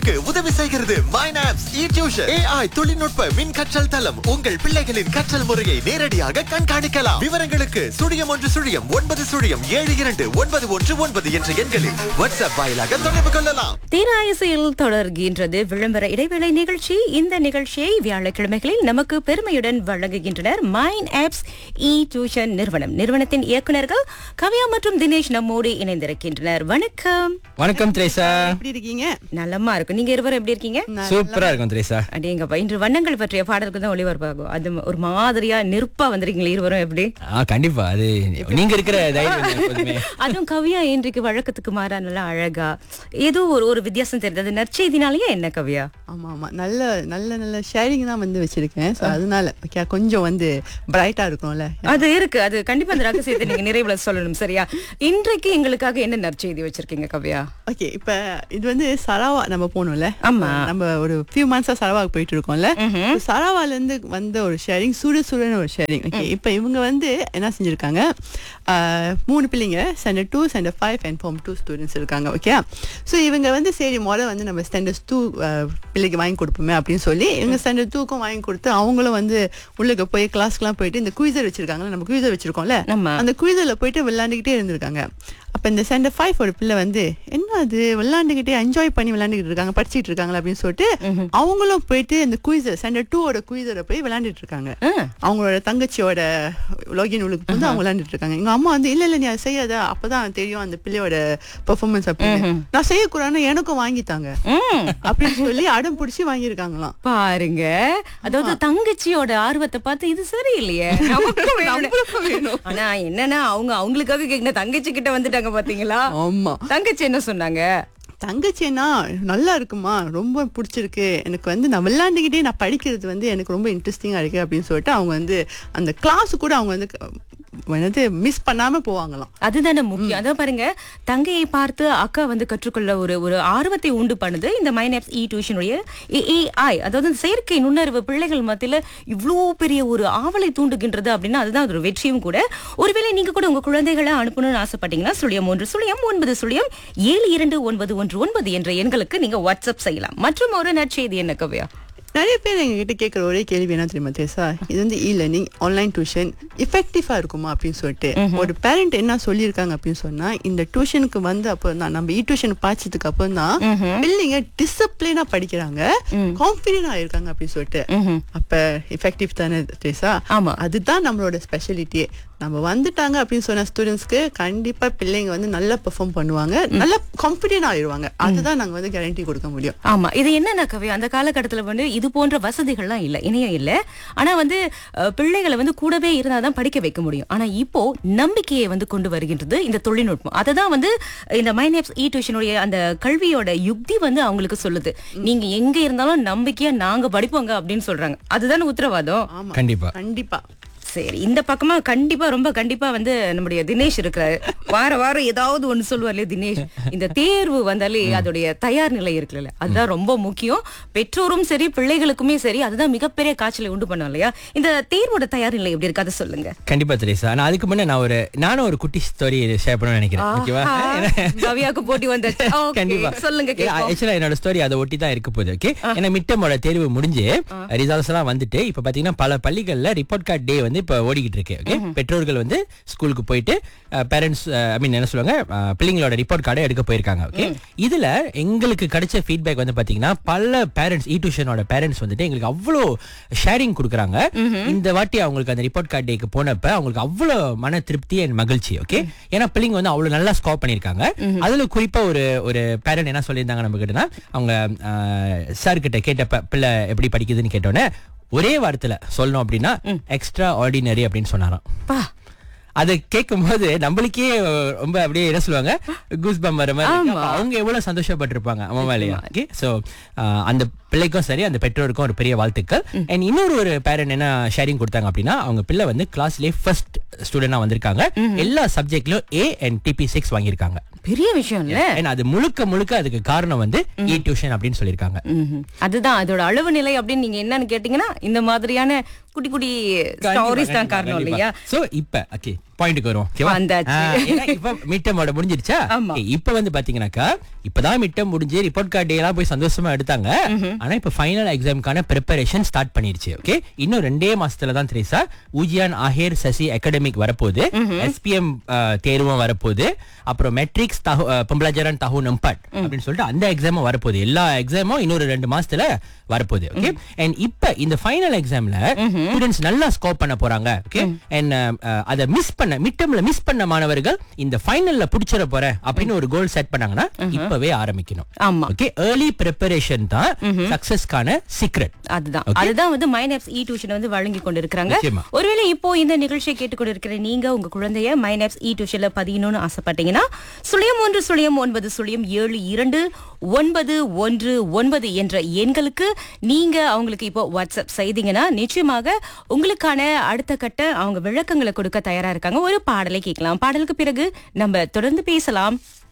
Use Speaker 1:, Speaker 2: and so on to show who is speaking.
Speaker 1: உங்களுக்கு உதவி செய்கிறது மைனாப்ஸ் இ டியூஷன் ஏஐ தொழில்நுட்ப மின் கற்றல் தளம் உங்கள் பிள்ளைகளின் கற்றல் முறையை நேரடியாக கண்காணிக்கலாம் விவரங்களுக்கு சுழியம் ஒன்று சுழியம் ஒன்பது சுழியம் ஏழு இரண்டு ஒன்பது ஒன்று ஒன்பது என்ற எண்களில் வாட்ஸ்அப் வாயிலாக தொடர்பு கொள்ளலாம்
Speaker 2: தீராயசையில் தொடர்கின்றது விளம்பர இடைவேளை நிகழ்ச்சி இந்த நிகழ்ச்சியை வியாழக்கிழமைகளில் நமக்கு பெருமையுடன் வழங்குகின்றனர் மைன் ஆப்ஸ் இ டியூஷன் நிறுவனம் நிறுவனத்தின் இயக்குநர்கள் கவ்யா மற்றும் தினேஷ் நம்மோடு இணைந்திருக்கின்றனர் வணக்கம்
Speaker 3: வணக்கம் திரேசா
Speaker 4: எப்படி இருக்கீங்க
Speaker 2: நலமா இருக்கு நீங்க இருவரும் எப்படி இருக்கீங்க
Speaker 3: சூப்பரா இருக்கும் திரேசா
Speaker 2: அடேங்கப்பா இன்று வண்ணங்கள் பற்றிய பாடல்கள் தான் ஒளிபரப்பாகும் அது ஒரு மாதிரியா நெருப்பா வந்திருக்கீங்களே இருவரும் எப்படி
Speaker 3: ஆ கண்டிப்பா அது நீங்க இருக்கிற தைரியம் தான் எப்போதுமே.
Speaker 2: அதுவும் கவியா இன்றைக்கு வழக்கத்துக்கு மாறா நல்லா அழகா ஏதோ ஒரு ஒரு வித்தியாசம் தெரியுது அது நற்செய்தினாலேயே என்ன கவியா
Speaker 4: ஆமா ஆமா நல்ல நல்ல நல்ல ஷேரிங் தான் வந்து வச்சிருக்கேன் So, அதனால ஓகே கொஞ்சம் வந்து பிரைட்டா இருக்கும்ல
Speaker 2: அது இருக்கு அது கண்டிப்பா அந்த ரகசியத்தை நீங்க நிறைவுல சொல்லணும் சரியா இன்றைக்கு எங்களுக்காக என்ன நற்செய்தி வச்சிருக்கீங்க கவியா
Speaker 4: ஓகே இப்ப இது வந்து சரவா நம்ம போனோம்ல
Speaker 2: ஆமா.
Speaker 4: நம்ம ஒரு ஃபியூ மந்த்ஸா சரவாக்கு போயிட்டு இருக்கோம்ல So, சரவால இருந்து வந்த ஒரு ஷேரிங் சுடு சுடுன்னு ஒரு ஷேரிங் ஓகே இப்ப இவங்க வந்து என்ன செஞ்சிருக்காங்க ஆஹ், மூணு பிள்ளைங்க standard two standard five and form two students இருக்காங்க ஓகே ஸோ இவங்க வந்து சரி முதல்ல வந்து நம்ம ஸ்டாண்டர்ட் டூ பிள்ளைக்கு வாங்கி கொடுப்போமே அப்படின்னு சொல்லி இவங்க ஸ்டாண்டர்ட் டூக்கும் வாங்கி கொடுத்து அவங்களும் வந்து உள்ளுக்கு போய் கிளாஸ்க்குலாம் போயிட்டு இந்த குயிசர் வச்சிருக்காங்கல்ல நம்ம குயிசர் வச்சிருக்கோம்ல
Speaker 2: ஆமா.
Speaker 4: அந்த குயிசர்ல போயிட்டு விளையாண்டுக்கிட்டே இருந்திருக்காங்க அப்ப இந்த சென்டர் ஃபைவ் ஒரு பிள்ளை வந்து என்ன அது விளையாண்டுக்கிட்டே என்ஜாய் பண்ணி விளையாண்டுக்கிட்டு இருக்காங்க படிச்சிட்டு இருக்காங்களா அப்படின்னு சொல்லிட்டு அவங்களும் போயிட்டு இந்த குயிசர் சென்டர் டூவோட குயிசரை போய் விளையாண்டுட்டு இருக்காங்க
Speaker 2: ஆ.
Speaker 4: அவங்களோட தங்கச்சியோட லாகின் உள்ளுக்கு வந்து அவங்க விளையாண்டுட்டு இருக்காங்க எங்க அம்மா வந்து இல்ல இல்ல நீ அதை செய்யாத அப்பதான் தெரியும் அந்த பிள்ளையோட பெர்ஃபார்மன்ஸ் அப்படின்னு நான் செய்யக்கூடாதுன்னு எனக்கும் வாங்கித்தாங்க
Speaker 2: ம்,
Speaker 4: அப்படின்னு சொல்லி அடம் பிடிச்சி வாங்கியிருக்காங்களாம்
Speaker 2: பாருங்க அதாவது தங்கச்சியோட ஆர்வத்தை பார்த்து இது சரியில்லையே நமக்கும் வேணும்.
Speaker 4: நம்மளுக்கும் வேணும்.
Speaker 2: ஆனா என்னன்னா அவங்க அவங்களுக்காக கேக்குன தங்கச்சி கிட்ட வந்துட்டாங்க பாத்தீங்களா
Speaker 4: ஆமா
Speaker 2: தங்கச்சி என்ன சொன்னாங்க
Speaker 4: தங்கச்சின்னா நல்லா இருக்குமா ரொம்ப பிடிச்சிருக்கு எனக்கு வந்து நான் விளையாண்டுக்கிட்டே நான் படிக்கிறது வந்து எனக்கு ரொம்ப இன்ட்ரெஸ்டிங்காக இருக்கு அப்படின்னு சொல்லிட்டு அவங்க வந்து அந்த கிளாஸ் கூட அவங்க வந்து க- என்னது மிஸ் பண்ணாம போவாங்களாம்
Speaker 2: அதுதானே முக்கியம் அதான் பாருங்க தங்கையை பார்த்து அக்கா வந்து கற்றுக்கொள்ள ஒரு ஒரு ஆர்வத்தை உண்டு பண்ணுது இந்த மைனப்ஸ் இ டியூஷனுடைய ஏஐ அதாவது இந்த செயற்கை நுண்ணறிவு பிள்ளைகள் மத்தியில இவ்வளோ பெரிய ஒரு ஆவலை தூண்டுகின்றது அப்படின்னா அதுதான் அது ஒரு வெற்றியும் கூட ஒருவேளை நீங்க கூட உங்க குழந்தைகளை அனுப்பணும்னு ஆசைப்பட்டீங்கன்னா சுழியம் ஒன்று சுழியம் ஒன்பது சுழியம் ஏழு இரண்டு ஒன்பது ஒன்று ஒன்பது என்ற எண்களுக்கு நீங்க வாட்ஸ்அப் செய்யலாம் மற்றும் ஒரு நற்செய்தி என்ன கவியா
Speaker 4: நிறைய பேர் எங்ககிட்ட கேட்குற ஒரே கேள்வி என்ன தெரியுமா தேசா இது வந்து இ லேர்னிங் ஆன்லைன் டியூஷன் இஃபெக்டிவா இருக்குமா அப்படின்னு சொல்லிட்டு ஒரு பேரண்ட் என்ன சொல்லியிருக்காங்க அப்படின்னு சொன்னா இந்த டியூஷனுக்கு வந்து அப்போ தான் நம்ம இ டியூஷன் பாய்ச்சதுக்கு அப்புறம் தான் பிள்ளைங்க டிசிப்ளினா படிக்கிறாங்க கான்பிடன்ட் ஆயிருக்காங்க அப்படின்னு சொல்லிட்டு அப்ப எஃபெக்டிவ் தானே தேசா
Speaker 2: ஆமா.
Speaker 4: அதுதான் நம்மளோட ஸ்பெஷாலிட்டியே நம்ம வந்துட்டாங்க அப்படின்னு சொன்ன ஸ்டூடெண்ட்ஸ்க்கு கண்டிப்பா பிள்ளைங்க வந்து நல்லா பெர்ஃபார்ம் பண்ணுவாங்க நல்லா கான்பிடன்ட் ஆயிருவாங்க அதுதான் நாங்க வந்து கேரண்டி கொடுக்க முடியும்
Speaker 2: ஆமா இது என்னன்னா கவி அந்த காலகட்டத்துல வந்து இது போன்ற வசதிகள்லாம் இல்ல இணையம் இல்ல ஆனா வந்து அஹ், பிள்ளைகளை வந்து கூடவே இருந்தாதான் படிக்க வைக்க முடியும் ஆனா இப்போ நம்பிக்கையை வந்து கொண்டு வருகின்றது இந்த தொழில்நுட்பம் அததான் வந்து இந்த மைனேப்ஸ் இ டியூஷனுடைய அந்த கல்வியோட யுக்தி வந்து அவங்களுக்கு சொல்லுது நீங்க எங்க இருந்தாலும் நம்பிக்கையா நாங்க படிப்போங்க அப்படின்னு சொல்றாங்க அதுதானே உத்தரவாதம்
Speaker 4: ஆமா
Speaker 3: கண்டிப்பா
Speaker 4: கண்டிப்பா
Speaker 2: சரி இந்த பக்கமா கண்டிப்பா ரொம்ப கண்டிப்பா வந்து நம்முடைய தினேஷ் இருக்கிறாரு வார வாரம் ஏதாவது ஒண்ணு சொல்லுவார்ல தினேஷ் இந்த தேர்வு வந்தாலே அதோடைய தயார் நிலை இருக்குல்ல அதுதான் ரொம்ப முக்கியம் பெற்றோரும் சரி பிள்ளைகளுக்குமே சரி அதுதான் மிகப்பெரிய காய்ச்சலை உண்டு பண்ணும் இல்லையா இந்த தேர்வோட தயார் நிலை எப்படி இருக்கு அதை சொல்லுங்க
Speaker 3: கண்டிப்பா திரேசா ஆனா அதுக்கு முன்ன நான் ஒரு நானும் ஒரு குட்டி ஸ்டோரி ஷேர் பண்ணணும்னு நினைக்கிறேன் ஓகேவா
Speaker 2: ஆஹா, கவியாக்கு போட்டி வந்தாச்சு Okay,
Speaker 3: கண்டிப்பா
Speaker 2: சொல்லுங்க கேட்போம்.
Speaker 3: ஆக்சுவலா என்னோட ஸ்டோரி அதை ஒட்டி தான் இருக்க போகுது ஓகே ஏன்னா மிட்டமோட தேர்வு முடிஞ்சு ரிசல்ட்ஸ் எல்லாம் வந்துட்டு இப்ப பாத்தீங்கன்னா பல பள்ளிகள்ல ரிப்போர்ட் கார்டு டே வந்து இப்ப ஓடிக்கிட்டு இருக்கு ஓகே பெற்றோர்கள் வந்து ஸ்கூலுக்கு போயிட்டு பேரண்ட்ஸ் ஐ மீன் என்ன சொல்லுவாங்க அஹ், பிள்ளைங்களோட ரிப்போர்ட் கார்டை எடுக்க போயிருக்காங்க ஓகே இதுல எங்களுக்கு கிடைச்ச ஃபீட்பேக் வந்து பாத்தீங்கன்னா பல பேரண்ட்ஸ் இ டியூஷனோட பேரண்ட்ஸ் வந்துட்டு எங்களுக்கு அவ்வளோ ஷேரிங் கொடுக்குறாங்க இந்த வாட்டி அவங்களுக்கு அந்த ரிப்போர்ட் கார்டு டேக்கு போனப்ப அவங்களுக்கு அவ்வளோ மன திருப்தி அண்ட் மகிழ்ச்சி ஓகே ஏன்னா பிள்ளைங்க வந்து அவ்வளவு நல்லா ஸ்கோர் பண்ணிருக்காங்க அதுல குறிப்பா ஒரு ஒரு பேரண்ட் என்ன சொல்லியிருந்தாங்க நம்ம கிட்டனா அவங்க சார் கிட்ட கேட்டப்ப பிள்ளை எப்படி படிக்குதுன்னு கேட்டோன்னே ஒரே வாரத்துல சொல்லணும் அப்படின்னா எக்ஸ்ட்ரா ஆர்டினரி அப்படின்னு சொன்னாராம்
Speaker 2: பா
Speaker 3: அதை கேட்கும் போது நம்மளுக்கே ரொம்ப அப்படியே என்ன சொல்லுவாங்க கூஸ் பம் வர மாதிரி இருக்கு. அப்ப அவங்க எவ்வளவு சந்தோஷப்பட்டிருப்பாங்க அவன் மேலேயா ஓகே சோ அந்த பிள்ளைக்கும் சரி அந்த பெற்றோருக்கும் ஒரு பெரிய வாழ்த்துக்கள் அண்ட் இன்னொரு ஒரு பேரண்ட் என்ன ஷேரிங் கொடுத்தாங்க அப்படின்னா அவங்க பிள்ளை வந்து கிளாஸ்லயே ஃபர்ஸ்ட் ஸ்டூடெண்டா வந்திருக்காங்க எல்லா சப்ஜெக்ட்லயும் ஏ அண்ட் டிபி சிக்ஸ் வாங்கியிருக்காங்க
Speaker 2: பெரிய விஷயம் இல்ல
Speaker 3: And அது முழுக்க முழுக்க அதுக்கு காரணம் வந்து இ டியூஷன் அப்படின்னு சொல்லியிருக்காங்க
Speaker 2: ம்ஹும். அதுதான் அதோட அளவு நிலை அப்படின்னு நீங்க என்னன்னு கேட்டீங்கன்னா இந்த மாதிரியான குட்டி குட்டி ஸ்டோரிஸ் தான் காரணம் இல்லையா
Speaker 3: சோ இப்ப ஓகே பாயிண்ட்க்கு வரும் ஓகேவா
Speaker 2: வந்தாச்சு.
Speaker 3: ஆ, ஏன்னா இப்ப மிட்டமோட முடிஞ்சிருச்சா
Speaker 2: ஆமா.
Speaker 3: Okay, இப்ப வந்து பாத்தீங்கன்னாக்கா இப்பதான் மிட்டம் முடிஞ்சு ரிப்போர்ட் கார்டு எல்லாம் போய் சந்தோஷமா எடுத்தாங்க ஆனா இப்ப ஃபைனல் எக்ஸாமுக்கான ப்ரிப்பரேஷன் ஸ்டார்ட் பண்ணிருச்சு ஓகே இன்னும் ரெண்டே மாசத்துல தான் திரேசா ஊஜியான் ஆஹேர் சசி அகாடமிக் வரப்போகுது எஸ்பிஎம் தேர்வும் வரப்போகுது அப்புறம் மெட்ரிக்ஸ் தஹு பொம்பளாஜரன் தஹு நம்பாட் அப்படின்னு சொல்லிட்டு அந்த எக்ஸாமும் வரப்போகுது எல்லா எக்ஸாமும் இன்னொரு ரெண்டு மாசத்துல வரப்போகுது ஓகே அண்ட் இப்ப இந்த ஃபைனல் எக்ஸாம்ல ஸ்டூடெண்ட்ஸ் நல்லா ஸ்கோர் பண்ண போறாங்க ஓகே அண்ட் அதை மிஸ் பண்ண மிட்டம்ல மிஸ் பண்ண மாணவர்கள் இந்த ஃபைனல்ல புடிச்சிட போறேன் அப்படின்னு ஒரு கோல் செட் பண்ணாங்கன்னா இப்பவே ஆரம்பிக்கணும்
Speaker 2: ஆமா.
Speaker 3: ஓகே ஏர்லி ப்ரிப்பரேஷன் தான் சக்சஸ்க்கான சீக்ரெட்
Speaker 2: அதுதான்
Speaker 3: Okay.
Speaker 2: அதுதான் வந்து மைனப்ஸ் இ டியூஷன் வந்து வழங்கி கொண்டிருக்கிறாங்க
Speaker 3: நிச்சயமா.
Speaker 2: ஒருவேளை இப்போ இந்த நிகழ்ச்சியை கேட்டுக்கொண்டிருக்கிற நீங்க உங்க குழந்தைய மைனப்ஸ் இ டியூஷன்ல பதியணும்னு ஆசைப்பட்டீங்கன்னா சுழியம் ஒன்று சுழியம் ஒன்பது சுழியம் ஏழு இரண்டு ஒன்பது ஒன்று ஒன்பது என்ற எண்களுக்கு நீங்க அவங்களுக்கு இப்போ வாட்ஸ்அப் செய்தீங்கன்னா நிச்சயமாக உங்களுக்கான அடுத்த கட்ட அவங்க விளக்கங்களை கொடுக்க தயாரா இருக்காங்க ஒரு பாடலை கேட்கலாம் பாடலுக்கு பிறகு நம்ம தொடர்ந்து பேசலாம்